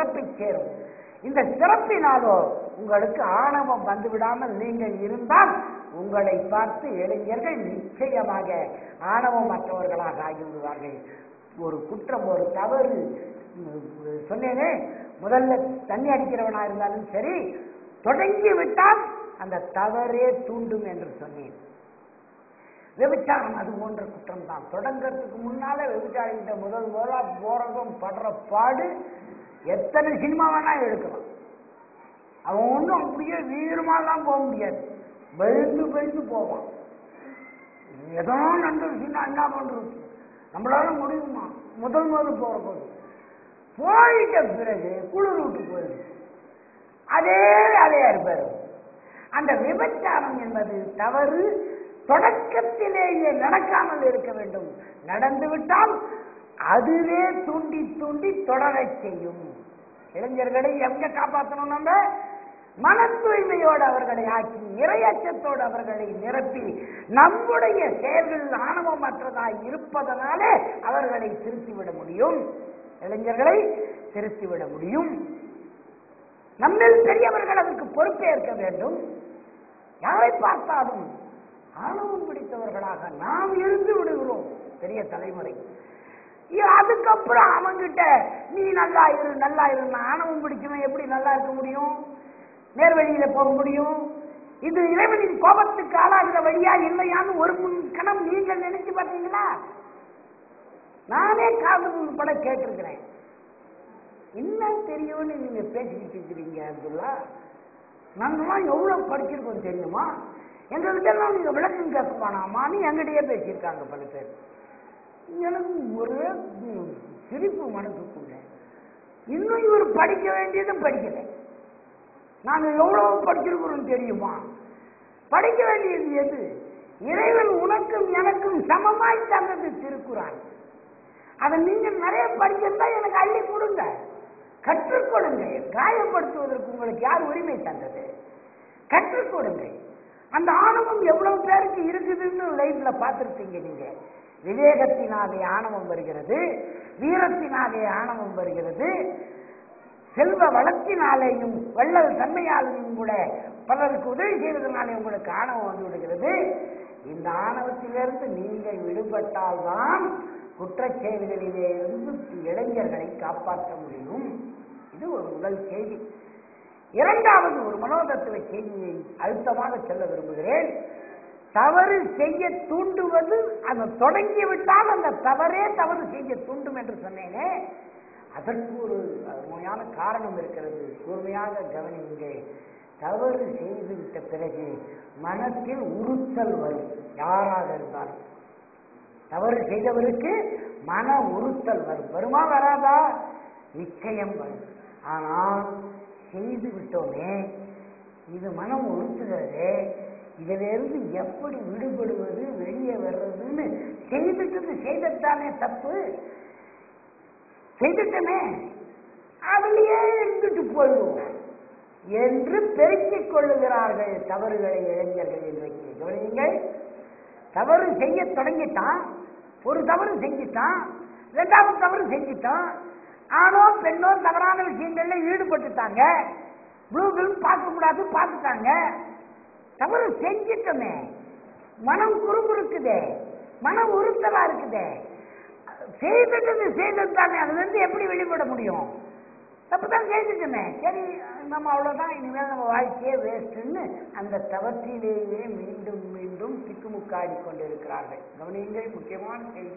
சிறப்பை சேரும் இந்த சிறப்பினாலோ உங்களுக்கு ஆணவம் வந்து விடாமல் நீங்கள் இருந்தால் உங்களை பார்த்து இளைஞர்கள் நிச்சயமாக ஆணவமற்றவர்களாக ஆகிவிடுவார்கள் ஒரு குற்றம் ஒரு தவறு உம், சொன்னேனே முதல்ல தண்ணி அடிக்கிறவனா இருந்தாலும் சரி தொடங்கி விட்டால் அந்த தவறே தூண்டும் என்று சொன்னேன் விபச்சாரம் அது போன்ற குற்றம் தான் தொடங்கறதுக்கு முன்னால விபச்சாரிகிட்ட முதல் முதலா போறதும் படுற பாடு எத்தனை சினிமா வேணா எடுக்கலாம் அவன் ஒன்றும் அப்படியே வீரமாலாம் போக முடியாது பயந்து பயந்து போவான் ஏதோ நடந்துருச்சுன்னா என்ன பண்றது நம்மளால முடியுமா முதல் முதல் போற போது போயிட்ட பிறகு குளிர் விட்டு போயிடுச்சு அதே வேலையா இருப்பாரு அந்த விபச்சாரம் என்பது தவறு தொடக்கத்திலேயே நடக்காமல் இருக்க வேண்டும் நடந்து விட்டால் அதுவே தூண்டி தூண்டி தொடரச் செய்யும் இளைஞர்களை எங்க காப்பாற்றணும் நம்ம மன தூய்மையோடு அவர்களை ஆக்கி இரையச்சத்தோடு அவர்களை நிரப்பி நம்முடைய செயல்கள் ஆணவமற்றதாய் இருப்பதனாலே அவர்களை திருத்திவிட முடியும் இளைஞர்களை திருத்திவிட முடியும் நம்மில் பெரியவர்கள் அதற்கு பொறுப்பேற்க வேண்டும் யாரை பார்த்தாலும் ஆணவம் பிடித்தவர்களாக நாம் இருந்து விடுகிறோம் பெரிய தலைமுறை இ- அதுக்கப்புறம் அவங்கிட்ட நீ நல்லா இரு நல்லா இரு ஆணவம் பிடிச்சவன் எப்படி நல்லா இருக்க முடியும் நேர்வழியில போக முடியும் இது இறைவனின் கோபத்துக்கு ஆளாகிற வழியா இல்லையான்னு ஒரு முன் கணம் நீங்கள் நினைச்சு பார்த்தீங்களா நானே காது பட கேட்டிருக்கிறேன் என்ன தெரியும்னு நீங்க பேசிக்கிட்டு இருக்கிறீங்க அப்துல்லா நாங்கெல்லாம் எவ்வளவு படிச்சிருக்கோம் தெரியுமா எங்ககிட்ட எல்லாம் நீங்க விளக்கம் கேட்க வேணாமான்னு எங்கிட்டயே பேசியிருக்காங்க பல பேர் எனக்கு ஒரே ம், சிரிப்பு மனசுக்குள்ள இன்னும் இவர் படிக்க வேண்டியதும் படிக்கல நாங்க எவ்வளவு படிச்சிருக்கிறோம் தெரியுமா படிக்க வேண்டியது எது இறைவன் உனக்கும் எனக்கும் சமமாய் தந்தது திருக்குறான் அதை நீங்க நிறைய படிச்சிருந்தா எனக்கு அள்ளி கொடுங்க கற்றுக் கொடுங்கள் காயப்படுத்துவதற்கு உங்களுக்கு யார் உரிமை தந்தது கற்றுக் கொடுங்கள் அந்த ஆணவம் எவ்வளவு பேருக்கு இருக்குதுன்னு லைஃப்ல பார்த்துருப்பீங்க நீங்க விவேகத்தினாலே ஆணவம் வருகிறது வீரத்தினாலே ஆணவம் வருகிறது செல்வ வளத்தினாலேயும் வள்ளல் தன்மையாலேயும் கூட பலருக்கு உதவி செய்வதனாலே உங்களுக்கு ஆணவம் வந்து விடுகிறது இந்த ஆணவத்திலிருந்து நீங்கள் விடுபட்டால்தான் குற்றச் செயல்களிலே இருந்து இளைஞர்களை காப்பாற்ற முடியும் இது ஒரு முதல் செய்தி இரண்டாவது ஒரு மனோதத்துவ செய்தியை அழுத்தமாக சொல்ல விரும்புகிறேன் தவறு செய்ய தூண்டுவது அந்த தொடங்கி விட்டால் அந்த தவறே தவறு செய்ய தூண்டும் என்று சொன்னேனே அதற்கு ஒரு அருமையான காரணம் இருக்கிறது கூர்மையாக கவனியுங்கள் தவறு செய்துவிட்ட பிறகு மனத்தில் உறுத்தல் வரும் யாராக இருந்தாலும் தவறு செய்தவருக்கு மன உறுத்தல் வரும் வருமா வராதா நிச்சயம் வரும் ஆனால் செய்து விட்டோமே இது மனம் உறுத்துகிறது இதிலிருந்து எப்படி விடுபடுவது வெளியே வர்றதுன்னு செய்துட்டு செய்தத்தானே தப்பு செய்துட்டமே அதுலயே இருந்துட்டு போயிடுவோம் என்று பெருக்கிக் கொள்ளுகிறார்கள் தவறுகளை இளைஞர்கள் இன்றைக்கு கவனியுங்கள் தவறு செய்ய தொடங்கிட்டான் ஒரு தவறு செஞ்சிட்டான் ரெண்டாவது தவறு செஞ்சிட்டான் ஆணோ பெண்ணோ தவறான விஷயங்கள்ல ஈடுபட்டுட்டாங்க ப்ளூ பிலிம் பார்க்க கூடாது பார்த்துட்டாங்க தவறு செஞ்சிட்டோமே மனம் குறுகுறுக்குதே மனம் உறுத்தலா இருக்குதே செய்துட்டது செய்தது தானே அதுல இருந்து எப்படி வெளிப்பட முடியும் தப்பு தான் செய்துட்டோமே சரி நம்ம அவ்வளவுதான் இனிமேல் நம்ம வாழ்க்கையே வேஸ்ட்னு அந்த தவற்றிலேயே மீண்டும் மீண்டும் திக்குமுக்காடி கொண்டிருக்கிறார்கள் கவனியுங்கள் முக்கியமான செய்தி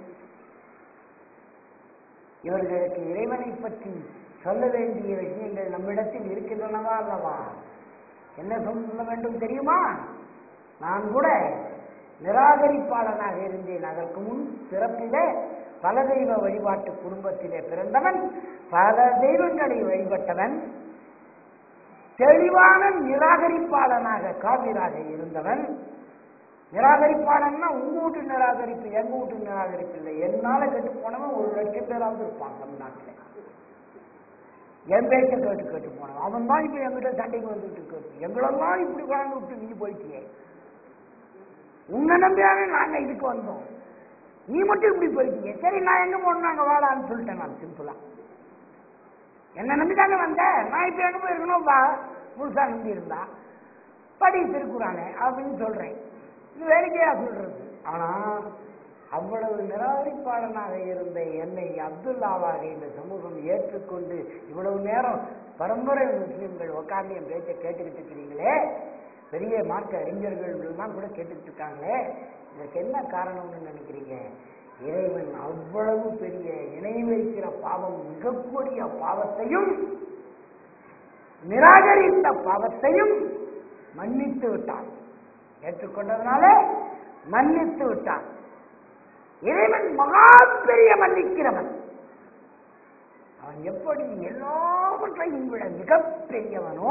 இவர்களுக்கு இறைவனை பற்றி சொல்ல வேண்டிய விஷயங்கள் நம்மிடத்தில் இருக்கின்றனவா அல்லவா என்ன சொல்ல வேண்டும் தெரியுமா நான் கூட நிராகரிப்பாளனாக இருந்தேன் அதற்கு முன் பிறப்பிலே பல தெய்வ வழிபாட்டு குடும்பத்திலே பிறந்தவன் பல தெய்வங்களை வழிபட்டவன் தெளிவான நிராகரிப்பாளனாக காவிராக இருந்தவன் நிராகரிப்பாளன்னா உங்க வீட்டு நிராகரிப்பு எங்க வீட்டு நிராகரிப்பு இல்லை என்னால கெட்டு போனவன் ஒரு லட்சம் பேராவது இருப்பான் தமிழ்நாட்டில் என் பேச்ச கேட்டு கேட்டு போனவன் அவன் தான் இப்ப எங்கிட்ட சண்டைக்கு வந்துட்டு இருக்கு எங்களெல்லாம் இப்படி வாழ்ந்து விட்டு நீ போயிட்டியே உன்னை நம்பியாவே நாங்க இதுக்கு வந்தோம் நீ மட்டும் இப்படி போயிட்டீங்க சரி நான் எங்க போனோம் நாங்க வாடான்னு சொல்லிட்டேன் நான் சிம்பிளா என்ன நம்பி தானே வந்தேன் நான் இப்ப எங்க போயிருக்கணும் வா முழுசா நம்பி இருந்தா படி திருக்குறானே அப்படின்னு சொல்றேன் இது வேடிக்கையா சொல்றது ஆனா அவ்வளவு நிராகரிப்பாளனாக இருந்த என்னை அப்துல்லாவாக இந்த சமூகம் ஏற்றுக்கொண்டு இவ்வளவு நேரம் பரம்பரை முஸ்லிம்கள் உட்கார்ந்து என் பேச்சை கேட்டுக்கிட்டு இருக்கிறீங்களே பெரிய மார்க்க அறிஞர்கள் எல்லாம் கூட கேட்டுக்கிட்டு இருக்காங்களே இதற்கு என்ன காரணம்னு நினைக்கிறீங்க இறைவன் அவ்வளவு பெரிய இணை வைக்கிற பாவம் மிகக்கூடிய பாவத்தையும் நிராகரித்த பாவத்தையும் மன்னித்து விட்டான் ஏற்றுக்கொண்டதுனால மன்னித்து விட்டான் இறைவன் மகா பெரிய மன்னிக்கிறவன் அவன் எப்படி எல்லாவற்றையும் விட மிகப்பெரியவனோ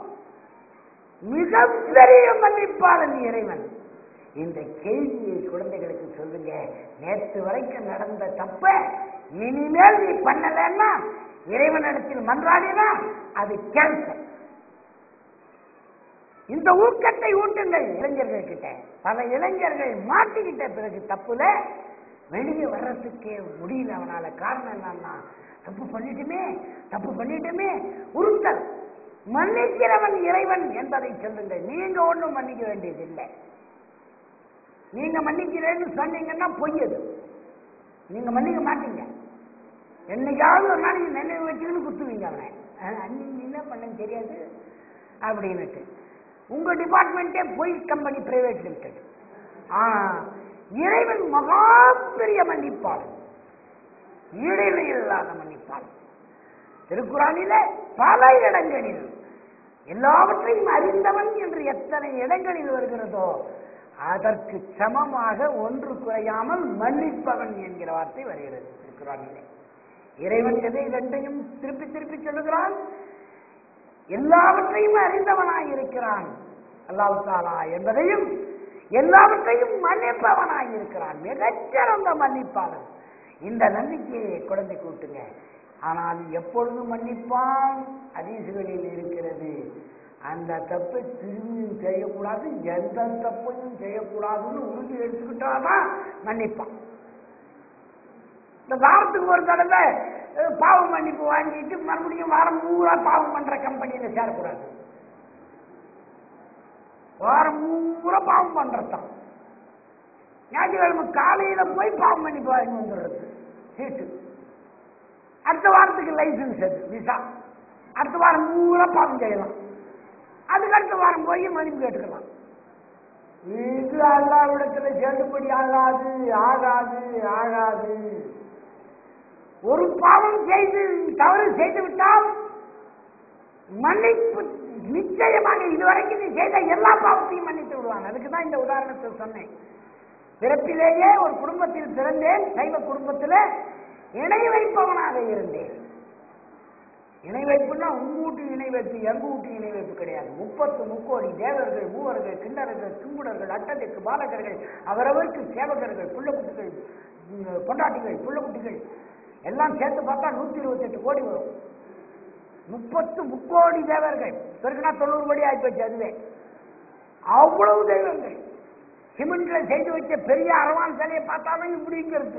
மிகப்பெரிய மன்னிப்பாளன் இறைவன் இந்த கேள்வியை குழந்தைகளுக்கு சொல்லுங்க நேற்று வரைக்கும் நடந்த தப்ப இனிமேல் நீ பண்ணலன்னா இறைவனிடத்தில் மன்றாடினா அது கேன்சர் இந்த ஊக்கத்தை ஊட்டுங்கள் இளைஞர்கள் கிட்ட பல இளைஞர்கள் மாட்டிக்கிட்ட பிறகு தப்புல வெளியே வர்றதுக்கே முடியல அவனால காரணம் என்னன்னா தப்பு பண்ணிட்டுமே தப்பு பண்ணிட்டுமே உருத்தல் மன்னிக்கிறவன் இறைவன் என்பதை சொல்லுங்கள் நீங்க ஒண்ணும் மன்னிக்க வேண்டியது இல்லை நீங்க மன்னிக்கிறேன்னு சொன்னீங்கன்னா பொய் அது நீங்க மன்னிக்க மாட்டீங்க என்னைக்காவது ஒரு நாளைக்கு நினைவு வச்சுக்கின்னு குத்துவீங்க அவனை அஹ், நீங்க என்ன பண்ணன்னு தெரியாது அப்படின்னுட்டு உங்க டிபார்ட்மெண்ட்டே பொய் கம்பெனி பிரைவேட் லிமிடெட் ஆ இறைவன் மகா பெரிய மன்னிப்பாளன் ஈடிணை இல்லாத மன்னிப்பாளன் திருக்குறானில பல இடங்களில் எல்லாவற்றையும் அறிந்தவன் என்று எத்தனை இடங்களில் வருகிறதோ அதற்கு சமமாக ஒன்று குறையாமல் மன்னிப்பவன் என்கிற வார்த்தை வருகிறது திருக்குறானிலே இறைவன் எதை ரெண்டையும் திருப்பி திருப்பி சொல்லுகிறான் எல்லாவற்றையும் அறிந்தவனாய் இருக்கிறான் அல்லாஹ் தாலா என்பதையும் எல்லாவற்றையும் மன்னிப்பவனாய் இருக்கிறான் மிகச்சிறந்த மன்னிப்பாளன் இந்த நம்பிக்கையை குழந்தை கூட்டுங்க ஆனால் எப்பொழுதும் மன்னிப்பான் அதீசுகளில் இருக்கிறது அந்த தப்பை திரும்பியும் செய்யக்கூடாது எந்த தப்பையும் செய்யக்கூடாதுன்னு உறுதி எடுத்துக்கிட்டாதான் மன்னிப்பான் இந்த வாரத்துக்கு ஒரு தடவை அஹ், பாவ மன்னிப்பு வாங்கிட்டு மறுபடியும் வாரம் பூரா பாவம் பண்ற கம்பெனியில சேரக்கூடாது வாரம் பூரா பாவம் பண்றதான் ஞாயிற்றுக்கிழமை காலையில போய் பாவம் மன்னிப்பு வாங்கி வந்துடுறது சீட்டு அடுத்த வாரத்துக்கு லைசன்ஸ் அது விசா அடுத்த வாரம் பூரா பாவம் செய்யலாம் அதுக்கு அடுத்த வாரம் போய் மன்னிப்பு கேட்டுக்கலாம் இது அல்லாவிடத்துல செல்லுபடி ஆகாது ஆகாது ஆகாது ஒரு பாவம் செய்து தவறு செய்து விட்டால் மன்னிப்பு நிச்சயமாக இதுவரைக்கும் நீ செய்த எல்லா பாவத்தையும் மன்னித்து விடுவான் அதுக்கு தான் இந்த உதாரணத்தை சொன்னேன் பிறப்பிலேயே ஒரு குடும்பத்தில் பிறந்தேன் சைவ குடும்பத்தில் இணை வைப்பவனாக இருந்தேன் இணை வைப்புன்னா உங்க வீட்டு இணை வைப்பு எங்க வீட்டு இணை வைப்பு கிடையாது முப்பத்து முக்கோடி தேவர்கள் மூவர்கள் கிண்ணறர்கள் சுங்குடர்கள் அட்டத்திற்கு பாலகர்கள் அவரவருக்கு சேவகர்கள் புள்ளக்குட்டிகள் உம், பொண்டாட்டிகள் புள்ளக்குட்டிகள் எல்லாம் சேர்த்து பார்த்தா நூத்தி இருபத்தெட்டு கோடி வரும் முப்பத்து முக்கோடி தேவர்கள் பெருக்குனா தொண்ணூறு கோடி ஆயிப்போச்சு அதுவே அவ்வளவு தெய்வங்கள் சிமெண்ட்ல செய்து வச்ச பெரிய அரவான் சிலையை பார்த்தாலும் இப்படிங்கிறது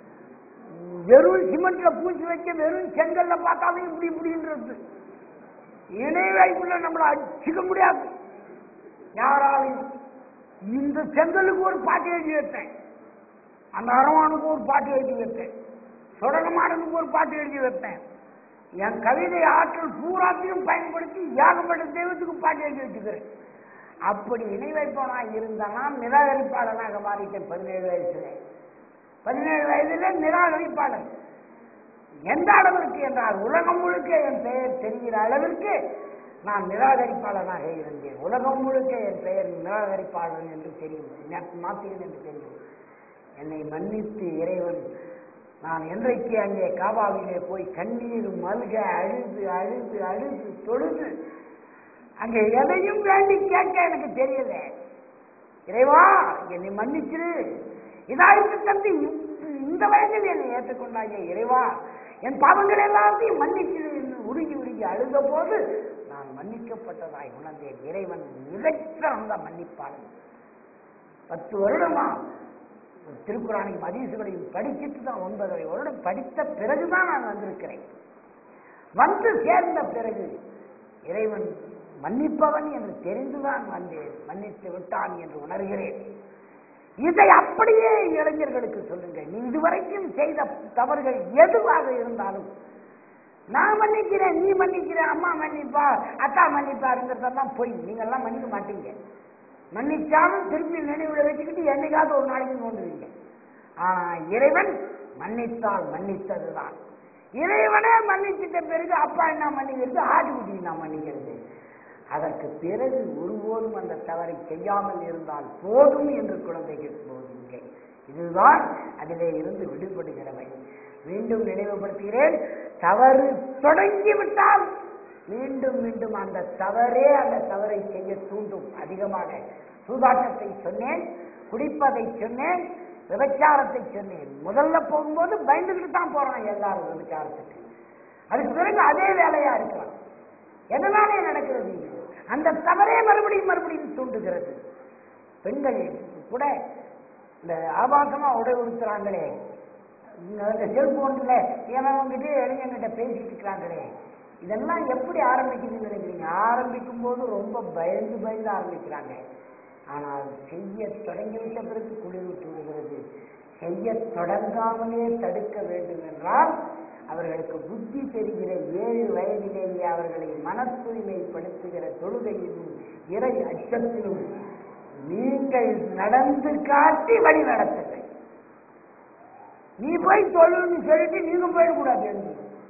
வெறும் சிமெண்ட்ல பூசி வைக்க வெறும் செங்கல்ல பார்த்தாலும் இப்படி இப்படின்றது இணை வாய்ப்புல நம்மளை அடிச்சுக்க முடியாது யாராலையும் இந்த செங்கலுக்கு ஒரு பாட்டு எழுதி வைத்தேன் அந்த அரவானுக்கு ஒரு பாட்டு எழுதி வைத்தேன் சுடகமாடனுக்கு ஒரு பாட்டு எழுதி வைத்தேன் என் கவிதை ஆற்றல் பூராத்தையும் பயன்படுத்தி ஏகப்பட்ட தெய்வத்துக்கு பாட்டு எழுதி வச்சுக்கிறேன் அப்படி இணை வைப்பவனா இருந்தானா நிராகரிப்பாளனாக மாறிட்டேன் பதினேழு வயசுல பதினேழு வயதுல நிராகரிப்பாளன் எந்த அளவிற்கு என்றால் உலகம் முழுக்க என் பெயர் தெரிகிற அளவிற்கு நான் நிராகரிப்பாளனாக இருந்தேன் உலகம் முழுக்க என் பெயர் நிராகரிப்பாளன் என்று தெரியும் நா- நாத்திகன் என்று தெரியும் என்னை மன்னித்து இறைவன் நான் என்றைக்கு அங்கே காபாவிலே போய் கண்ணீர் மல்க அழுது அழுது அழுது தொழுது அங்கே எதையும் வேண்டி கேட்க எனக்கு தெரியல இறைவா என்னை மன்னிச்சிரு இதாயிட்டு தம்பி இந்த வயதில் என்னை ஏற்றுக்கொண்டாயே இறைவா என் பாவங்கள் எல்லாத்தையும் மன்னிச்சிரு என்று உருகி உருகி அழுத போது நான் மன்னிக்கப்பட்டதாய் உணர்ந்தேன் இறைவன் மிகச்சிறந்த மன்னிப்பாளன் பத்து வருடமா திருக்குறானையும் அதீசுகளையும் படிச்சுட்டு தான் ஒன்பதரை வருடம் படித்த பிறகுதான் நான் வந்திருக்கிறேன் வந்து சேர்ந்த பிறகு இறைவன் மன்னிப்பவன் என்று தெரிந்துதான் வந்தேன் மன்னித்து விட்டான் என்று உணர்கிறேன் இதை அப்படியே இளைஞர்களுக்கு சொல்லுங்கள் நீ இதுவரைக்கும் செய்த தவறுகள் எதுவாக இருந்தாலும் நான் மன்னிக்கிறேன் நீ மன்னிக்கிறேன் அம்மா மன்னிப்பா அத்தா மன்னிப்பாருங்கிறதெல்லாம் போய் நீங்கெல்லாம் மன்னிக்க மாட்டீங்க மன்னிச்சாலும் திருப்பி நினைவுல வச்சுக்கிட்டு என்னைக்காவது ஒரு நாளைக்கு நோண்டுவீங்க ஆனா இறைவன் மன்னித்தால் மன்னித்ததுதான் இறைவனே மன்னிச்சிட்ட பிறகு அப்பா என்ன மன்னிக்கிறது ஆட்டுக்குட்டி நான் மன்னிக்கிறது அதற்கு பிறகு ஒருபோதும் அந்த தவறை செய்யாமல் இருந்தால் போதும் என்று குழந்தைகள் போதுங்க இதுதான் அதிலே இருந்து விடுபடுகிறவை மீண்டும் நினைவுபடுத்துகிறேன் தவறு தொடங்கிவிட்டால் மீண்டும் மீண்டும் அந்த தவறே அந்த தவறை செய்ய தூண்டும் அதிகமாக சூதாட்டத்தை சொன்னேன் குடிப்பதை சொன்னேன் விபச்சாரத்தை சொன்னேன் முதல்ல போகும்போது பயந்துக்கிட்டு தான் போறான் எல்லாரும் விபச்சாரத்துக்கு அதுக்கு பிறகு அதே வேலையா இருக்கலாம் எதனாலே நடக்கிறது இது? அந்த தவறே மறுபடியும் மறுபடியும் தூண்டுகிறது பெண்கள் கூட இந்த ஆபாசமா உடை உடுத்துறாங்களே இந்த செல்போன்ல ஏனவங்கிட்ட இளைஞங்கிட்ட பேசிட்டு இருக்கிறாங்களே இதெல்லாம் எப்படி ஆரம்பிக்குதுன்னு நினைக்கிறீங்க ஆரம்பிக்கும் போது ரொம்ப பயந்து பயந்து ஆரம்பிக்கிறாங்க ஆனால் செய்ய தொடங்கிவிட்ட பிறகு குளிர் விட்டு விடுகிறது செய்ய தொடங்காமலே தடுக்க வேண்டும் என்றால் அவர்களுக்கு புத்தி தெரிகிற ஏழு வயதிலேயே அவர்களை மன தூய்மைப்படுத்துகிற தொழுகையிலும் இறை அச்சத்திலும் நீங்கள் நடந்து காட்டி வழி நடத்துங்கள் நீ போய் தொழுன்னு சொல்லிட்டு நீங்க போயிடக்கூடாது என்று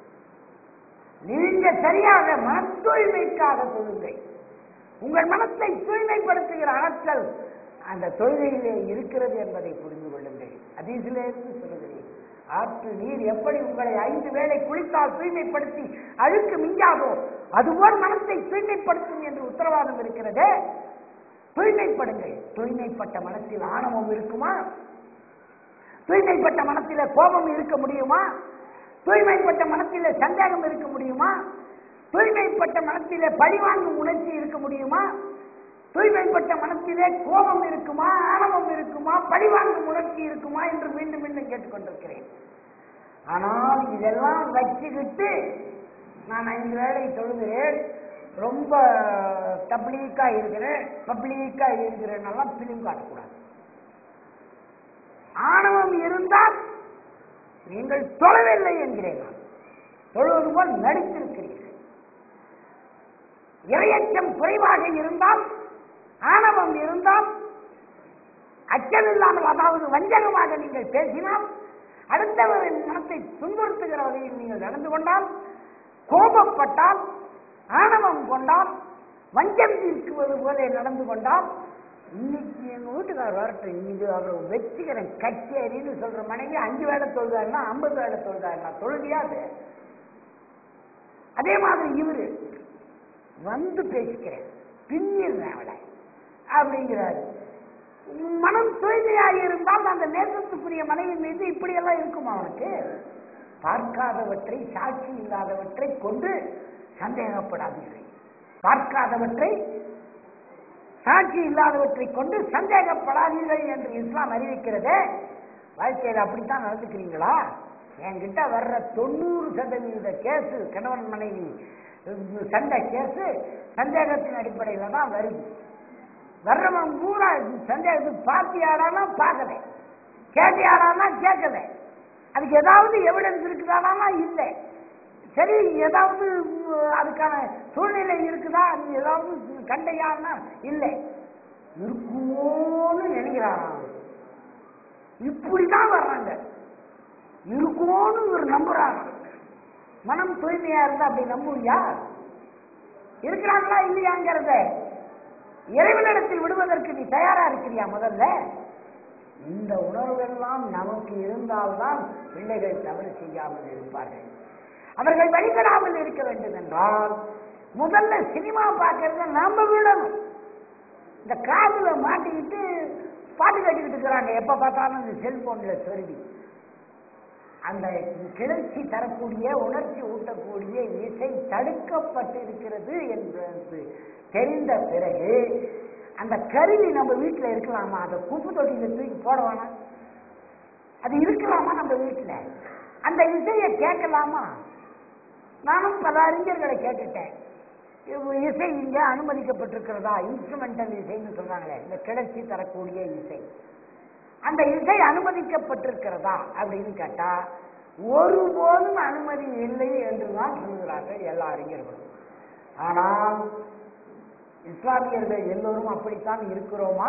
நீங்க சரியாக மன தூய்மைக்காக தொழுங்கள் உங்கள் மனத்தை தூய்மைப்படுத்துகிற ஆற்றல் அந்த தொழுகையிலே இருக்கிறது என்பதை புரிந்து கொள்ளுங்கள் அதிசிலிருந்து சொல்லுகிறேன் ஆற்று நீர் எப்படி உங்களை ஐந்து வேளை குளித்தால் தூய்மைப்படுத்தி அழுக்கு மிஞ்சாதோ அதுபோல் மனத்தை தூய்மைப்படுத்தும் என்று உத்தரவாதம் இருக்கிறதே தூய்மைப்படுங்கள் தூய்மைப்பட்ட மனத்தில் ஆணவம் இருக்குமா தூய்மைப்பட்ட மனத்தில கோபம் இருக்க முடியுமா தூய்மைப்பட்ட மனத்தில சந்தேகம் இருக்க முடியுமா தூய்மைப்பட்ட மனத்திலே பழிவாங்கும் உணர்ச்சி இருக்க முடியுமா தூய்மைப்பட்ட மனத்திலே கோபம் இருக்குமா ஆணவம் இருக்குமா பழிவாங்கும் உணர்ச்சி இருக்குமா என்று மீண்டும் மீண்டும் கேட்டுக்கொண்டிருக்கிறேன் ஆனால் இதெல்லாம் வச்சுக்கிட்டு நான் ஐந்து வேளை தொழுகிறேன் ரொம்ப தப்லீக்கா இருக்கிறேன் பப்ளிக்கா இருக்கிறேன்னெல்லாம் பிலிம் காட்டக்கூடாது ஆணவம் இருந்தால் நீங்கள் தொழவில்லை என்கிறேன் நான் தொழுவது போல் நடித்திருக்கிறீர்கள் இரையச்சம் குறைவாக இருந்தால் ஆணவம் இருந்தால் அச்சமில்லாமல் அதாவது வஞ்சகமாக நீங்கள் பேசினால் அடுத்தவரின் மனத்தை துன்புறுத்துகிற வகையில் நீங்கள் நடந்து கொண்டால் கோபப்பட்டால் ஆணவம் கொண்டால் வஞ்சம் தீர்க்குவது போல நடந்து கொண்டால் இன்னைக்கு எங்க வீட்டுக்காரர் வரட்டும் இது அவர் வெற்றிகரன் கச்சேரின்னு சொல்ற மனைவி அஞ்சு வேலை தொழுதாருன்னா ஐம்பது வேலை தொழுதாருன்னா தொழுதியாது அதே மாதிரி இவரு வந்து பேசிக்கிறேன் பின்னிடுறேன் அவளை அப்படிங்கிறாரு மனம் தூய்மையாக இருந்தால் அந்த நேசத்துக்குரிய மனைவி மீது இப்படியெல்லாம் இருக்குமா அவனுக்கு பார்க்காதவற்றை சாட்சி இல்லாதவற்றை கொண்டு சந்தேகப்படாதீர்கள் பார்க்காதவற்றை சாட்சி இல்லாதவற்றை கொண்டு சந்தேகப்படாதீர்கள் என்று இஸ்லாம் அறிவிக்கிறதே வாழ்க்கையில் அப்படித்தான் நடந்துக்கிறீங்களா என்கிட்ட வர்ற தொண்ணூறு சதவீத கேஸு கணவன் மனைவி உம், சண்டை கேஸு சந்தேகத்தின் அடிப்படையில் தான் வருது வர்றவன் பூரா சந்தேகத்துக்கு பார்த்தியாடானா பார்க்கல கேட்டியாடானா கேட்கல அதுக்கு ஏதாவது எவிடன்ஸ் இருக்குதானா இல்லை சரி ஏதாவது உம், அதுக்கான சூழ்நிலை இருக்குதா அது ஏதாவது கண்டையானா இல்லை இருக்குமோன்னு நினைக்கிறான் அவன். இப்படிதான் வர்றாங்க இருக்குமோன்னு இவர் நம்புறாங்க மனம் தூய்மையா இருந்தா அப்படி நம்புவியா இருக்கிறாங்களா இல்லையாங்கிறத இறைவனிடத்தில் விடுவதற்கு நீ தயாரா இருக்கிறியா முதல்ல இந்த உணர்வெல்லாம் நமக்கு இருந்தால்தான் பிள்ளைகள் தவறு செய்யாமல் இருப்பார்கள் அவர்கள் வழிபடாமல் இருக்க வேண்டும் என்றால் முதல்ல சினிமா பார்க்கறத நாம விடணும் இந்த காதுல மாட்டிக்கிட்டு பாட்டு கட்டிக்கிட்டு இருக்கிறாங்க எப்ப பார்த்தாலும் இந்த செல்போன்ல சொருவி அந்த கிளர்ச்சி தரக்கூடிய உணர்ச்சி ஊட்டக்கூடிய இசை தடுக்கப்பட்டிருக்கிறது என்று தெரிந்த பிறகு அந்த கருவி நம்ம வீட்டில் இருக்கலாமா அதை குப்பை தொட்டியில தூக்கி போட வேணாம் அது இருக்கலாமா நம்ம வீட்டில் அந்த இசையை கேட்கலாமா நானும் பல அறிஞர்களை கேட்டுட்டேன் இவ் இசை இங்கே அனுமதிக்கப்பட்டிருக்கிறதா இன்ஸ்ட்ருமெண்டல் இசைன்னு சொல்றாங்களே இந்த கிளர்ச்சி தரக்கூடிய இசை அந்த இசை அனுமதிக்கப்பட்டிருக்கிறதா அப்படின்னு கேட்டா ஒருபோதும் அனுமதி இல்லை என்று தான் சொல்கிறார்கள் எல்லா அறிஞர்களும் ஆனால் இஸ்லாமியர்கள் எல்லோரும் அப்படித்தான் இருக்கிறோமா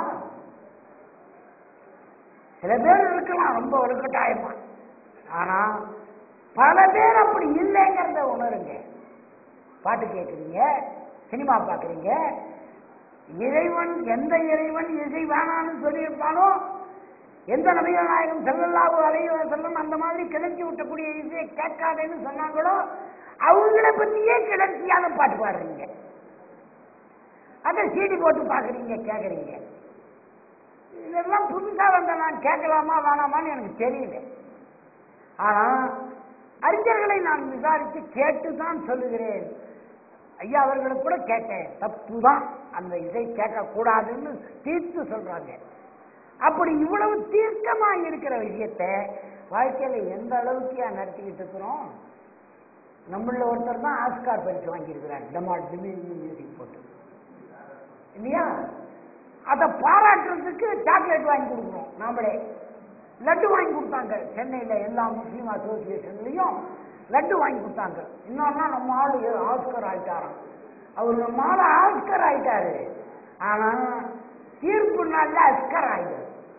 சில பேர் இருக்கலாம் ரொம்ப வலுக்கட்டாயமா ஆனா பல பேர் அப்படி இல்லைங்கிறத உணருங்க பாட்டு கேட்குறீங்க சினிமா பார்க்குறீங்க இறைவன் எந்த இறைவன் இசை வேணான்னு சொல்லியிருப்பானோ எந்த நபிகள் நாயகம் செல்லல்லாஹு அலைஹி வஸல்லம் அந்த மாதிரி கிளர்ச்சி விட்டக்கூடிய இசையை கேட்காதேன்னு சொன்னாங்களோ அவங்கள பத்தியே கிளர்ச்சியான பாட்டு பாடுறீங்க அதை சீடி போட்டு பார்க்குறீங்க கேட்குறீங்க இதெல்லாம் புதுசா வந்த நான் கேட்கலாமா வேணாமான்னு எனக்கு தெரியல ஆனா அறிஞர்களை நான் விசாரித்து கேட்டு தான் சொல்லுகிறேன் ஐயா அவர்களுக்கு கூட கேட்டேன் தப்பு தான் அந்த இதை கேட்கக்கூடாதுன்னு தீர்த்து சொல்றாங்க அப்படி இவ்வளவு தீர்க்கமா இருக்கிற விஷயத்தை வாழ்க்கையில எந்த அளவுக்கு நடத்திக்கிட்டு இருக்கிறோம் நம்மள ஒருத்தர் தான் ஆஸ்கார் பரிசு வாங்கியிருக்கிறார் டமால் டிமில் மியூசிக் போட்டு இல்லையா அதை பாராட்டுறதுக்கு சாக்லேட் வாங்கி கொடுக்குறோம் நாமளே லட்டு வாங்கி கொடுத்தாங்க சென்னையில் எல்லா முஸ்லீம் அசோசியேஷன்லையும் லட்டு வாங்கி கொடுத்தாங்க இன்னொன்னா நம்ம ஆளு ஆஸ்கர் ஆயிட்டாராம் அவர் நம்ம ஆளு ஆஸ்கர் ஆயிட்டாரு ஆனா தீர்ப்பு நாள்ல அஸ்கர் ஆயிட்டாரு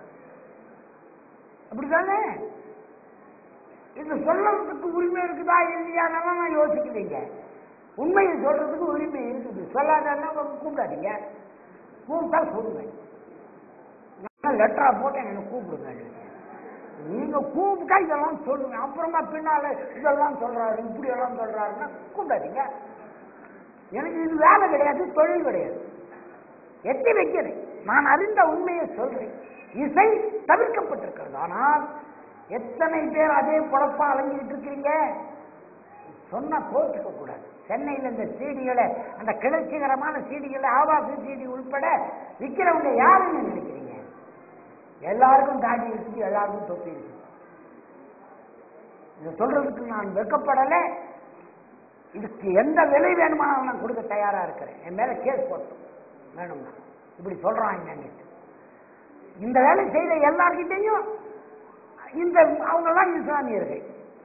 அப்படிதானே இது சொல்றதுக்கு உரிமை இருக்குதா இல்லையானலாம் நான் யோசிக்கலைங்க உண்மையை சொல்றதுக்கு உரிமை இருக்குது சொல்லாதன்னா கூப்பிடாதீங்க கூப்பிட்டா சொல்லுவேன் நான் லெட்டரா போட்டு என்னை கூப்பிடுங்க நீங்க கூப்பிட்டா இதெல்லாம் சொல்லுங்க அப்புறமா பின்னால இதெல்லாம் சொல்றாரு இப்படி எல்லாம் சொல்றாருன்னா கூப்பிடாதீங்க எனக்கு இது வேலை கிடையாது தொழில் கிடையாது எட்டி வைக்கிறேன் நான் அறிந்த உண்மையை சொல்றேன் இசை தவிர்க்கப்பட்டிருக்கிறது ஆனால் எத்தனை பேர் அதே பொழப்பா அலைஞ்சிட்டு இருக்கிறீங்க சொன்னா கோச்சுக்க கூடாது சென்னையில் இந்த சீடிகளை அந்த கிளர்ச்சிகரமான சீடிகளை ஆபாச சீடி உள்பட விற்கிறவங்க யாருன்னு நினைக்கிறீங்க எல்லாருக்கும் தாடி இருக்குது எல்லாருக்கும் தொப்பி இருக்கு இதை சொல்றதுக்கு நான் வெக்கப்படலை இதுக்கு எந்த விலை வேணுமானாலும் நான் கொடுக்க தயாரா இருக்கிறேன் என் மேல கேஸ் போட்டோம் வேணும்னா இப்படி சொல்றான் என்னன்னுட்டு இந்த வேலை செய்த எல்லார்கிட்டையும் இந்த அவங்கெல்லாம் இஸ்லாமியர்கள்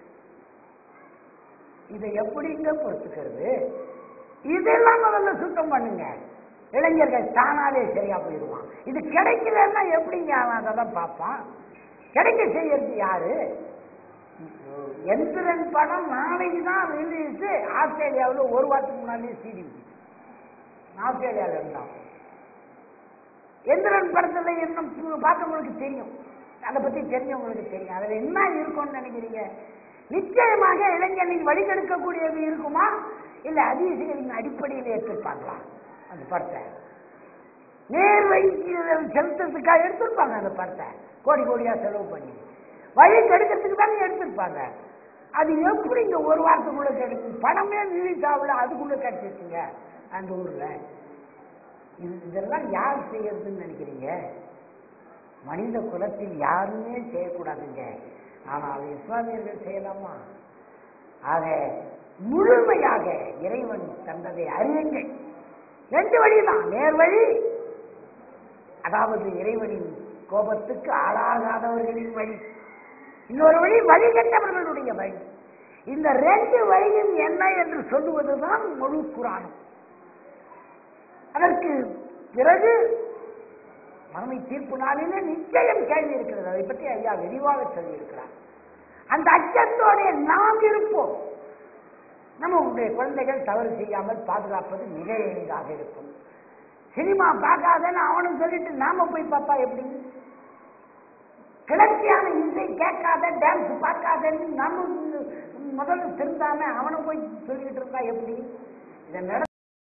இதை எப்படிங்க பொறுத்துக்கிறது இதெல்லாம் முதல்ல சுத்தம் பண்ணுங்க இளைஞர்கள் தானாலே சரியா போயிடுவான் இது கிடைக்கலன்னா எப்படிங்க அவன் அதை தான் பார்ப்பான் கிடைக்க செய்யறது யாரு எந்திரன் படம் நாளைக்கு தான் ரிலீஸ் ஆஸ்திரேலியாவில் ஒரு வாரத்துக்கு முன்னாடியே சிடி ஆஸ்திரேலியாவில் இருந்தான் எந்திரன் படத்துல இன்னும் பார்த்தவங்களுக்கு தெரியும் அதை பத்தி தெரிஞ்சவங்களுக்கு தெரியும் அதுல என்ன இருக்கும்னு நினைக்கிறீங்க நிச்சயமாக இளைஞனின் வழிகெடுக்கக்கூடியது இருக்குமா இல்ல அதிசயங்களின் அடிப்படையில் எடுத்திருப்பாங்களா அந்த படத்தை நேர் வைத்தியம் செலுத்துறதுக்காக எடுத்திருப்பாங்க அந்த படத்தை கோடி கோடியா செலவு பண்ணி வழி கெடுக்கிறதுக்கு தானே எடுத்திருப்பாங்க அது எப்படி இந்த ஒரு வாரத்துக்குள்ள கிடைக்கும் படமே ரிலீஸ் ஆகல அதுக்குள்ள கிடைச்சிருச்சுங்க அந்த ஊர்ல இது இதெல்லாம் யார் செய்யறதுன்னு நினைக்கிறீங்க மனித குலத்தில் யாருமே செய்யக்கூடாதுங்க ஆனால் இஸ்லாமியர்கள் செய்யலாமா ஆக முழுமையாக இறைவன் தந்ததை அறியுங்கள் ரெண்டு வழிதான் நேர் வழி அதாவது இறைவனின் கோபத்துக்கு ஆளாகாதவர்களின் வழி இன்னொரு வழி வழி கெட்டவர்களுடைய வழி இந்த ரெண்டு வழியும் என்ன என்று சொல்லுவதுதான் முழு குரானும் அதற்கு பிறகு மறுமை தீர்ப்பு நாளிலே நிச்சயம் கேள்வி இருக்கிறது அதை பற்றி ஐயா விரிவாக சொல்லியிருக்கிறார் அந்த அச்சத்தோட நாம் இருப்போம் நம்முடைய குழந்தைகள் தவறு செய்யாமல் பாதுகாப்பது மிக எளிதாக இருக்கும் சினிமா பார்க்காதன்னு அவனும் சொல்லிட்டு நாம போய் பார்த்தா எப்படி கிளர்ச்சியான இசை கேட்காத டான்ஸ் பார்க்காதன்னு நம்ம முதல்ல திருந்தாம அவனை போய் சொல்லிக்கிட்டு இருந்தா எப்படி இதை நட